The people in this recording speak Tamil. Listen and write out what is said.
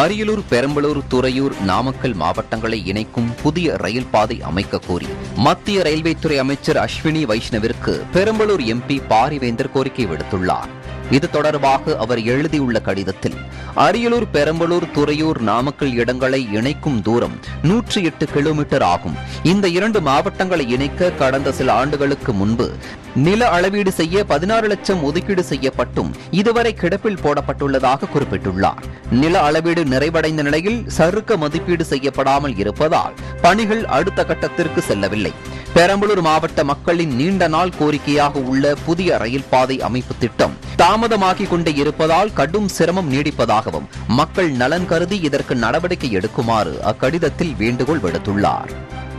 அரியலூர் பெரம்பலூர் துறையூர் நாமக்கல் மாவட்டங்களை இணைக்கும் புதிய ரயில் பாதை அமைக்க கோரி மத்திய ரயில்வே துறை அமைச்சர் அஸ்வினி வைஷ்ணவிற்கு பெரம்பலூர் எம்பி பாரிவேந்தர் கோரிக்கை விடுத்துள்ளார் இது தொடர்பாக அவர் எழுதியுள்ள கடிதத்தில் அரியலூர் பெரம்பலூர் துறையூர் நாமக்கல் இடங்களை இணைக்கும் தூரம் நூற்றி எட்டு கிலோமீட்டர் ஆகும் இந்த இரண்டு மாவட்டங்களை இணைக்க கடந்த சில ஆண்டுகளுக்கு முன்பு நில அளவீடு செய்ய பதினாறு லட்சம் ஒதுக்கீடு செய்யப்பட்டும் இதுவரை கிடப்பில் போடப்பட்டுள்ளதாக குறிப்பிட்டுள்ளார் நில அளவீடு நிறைவடைந்த நிலையில் சறுக்க மதிப்பீடு செய்யப்படாமல் இருப்பதால் பணிகள் அடுத்த கட்டத்திற்கு செல்லவில்லை பெரம்பலூர் மாவட்ட மக்களின் நீண்ட நாள் கோரிக்கையாக உள்ள புதிய ரயில் பாதை அமைப்பு திட்டம் தாமதமாகிக் கொண்டே இருப்பதால் கடும் சிரமம் நீடிப்பதாகவும் மக்கள் நலன் கருதி இதற்கு நடவடிக்கை எடுக்குமாறு அக்கடிதத்தில் வேண்டுகோள் விடுத்துள்ளார்